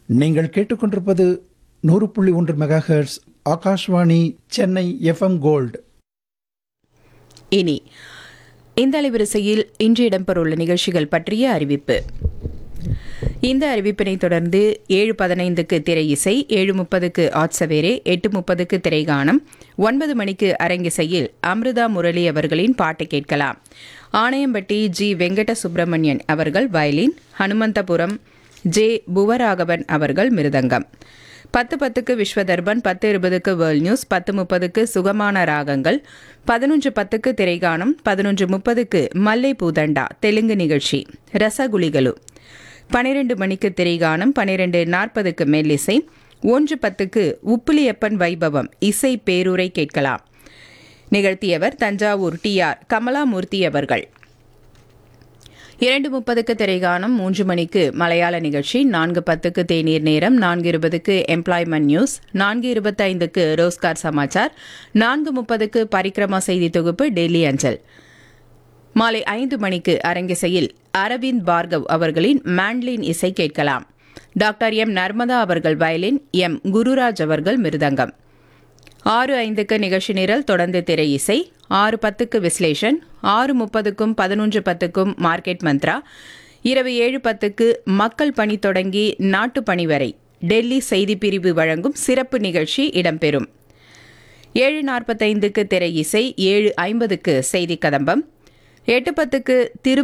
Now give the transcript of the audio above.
நீங்கள் கேட்டுக்கொண்டிருப்பது நூறு புள்ளி ஒன்று megahertz Akashvani Chennai FM gold இனி இந்த அலைவரிசையில் இன்று இடம்பெறவுள்ள நிகழ்ச்சிகள் பற்றிய அறிவிப்பு இந்த அறிவிப்பினை தொடர்ந்து ஏழு பதினைந்துக்கு திரை இசை ஏழு முப்பதுக்கு ஆட்சவேரே எட்டு முப்பதுக்கு திரைகானம் ஒன்பது மணிக்கு அரங்கிசையில் அமிர்தா முரளி அவர்களின் பாட்டு கேட்கலாம் ஆணையம்பட்டி ஜி வெங்கட சுப்பிரமணியன் அவர்கள் வயலின் ஹனுமந்தபுரம் ஜே புவராகவன் அவர்கள் மிருதங்கம் பத்து பத்துக்கு விஸ்வதர்பன் பத்து இருபதுக்கு வேர்ல்ட் நியூஸ் பத்து முப்பதுக்கு சுகமான ராகங்கள் பதினொன்று பத்துக்கு திரைகானம் பதினொன்று முப்பதுக்கு மல்லை பூதண்டா தெலுங்கு நிகழ்ச்சி ரசகுலிகளு பனிரெண்டு மணிக்கு திரைகானம் பனிரெண்டு நாற்பதுக்கு மெல்லிசை ஒன்று பத்துக்கு உப்புலியப்பன் வைபவம் இசை பேரூரை கேட்கலாம் நிகழ்த்தியவர் தஞ்சாவூர் டி ஆர் கமலாமூர்த்தி அவர்கள் இரண்டு முப்பதுக்கு திரைகானம் மூன்று மணிக்கு மலையாள நிகழ்ச்சி நான்கு பத்துக்கு தேநீர் நேரம் நான்கு இருபதுக்கு எம்ப்ளாய்மெண்ட் நியூஸ் நான்கு இருபத்தைந்துக்கு ரோஸ்கார் சமாச்சார் நான்கு முப்பதுக்கு பரிக்கிரமா செய்தி தொகுப்பு டெல்லி அஞ்சல் மாலை ஐந்து மணிக்கு அரங்கிசையில் அரவிந்த் பார்கவ் அவர்களின் மேண்ட்லின் இசை கேட்கலாம் டாக்டர் எம் நர்மதா அவர்கள் வயலின் எம் குருராஜ் அவர்கள் மிருதங்கம் ஆறு ஐந்துக்கு நிகழ்ச்சி நிரல் தொடர்ந்து திரை இசை ஆறு பத்துக்கு விஸ்லேஷன் ஆறு முப்பதுக்கும் பதினொன்று பத்துக்கும் மார்க்கெட் மந்த்ரா இரவு ஏழு பத்துக்கு மக்கள் பணி தொடங்கி நாட்டு பணி வரை டெல்லி செய்தி பிரிவு வழங்கும் சிறப்பு நிகழ்ச்சி இடம்பெறும் ஏழு நாற்பத்தைந்துக்கு திரை இசை ஏழு ஐம்பதுக்கு செய்தி கதம்பம் எட்டு பத்துக்கு திரு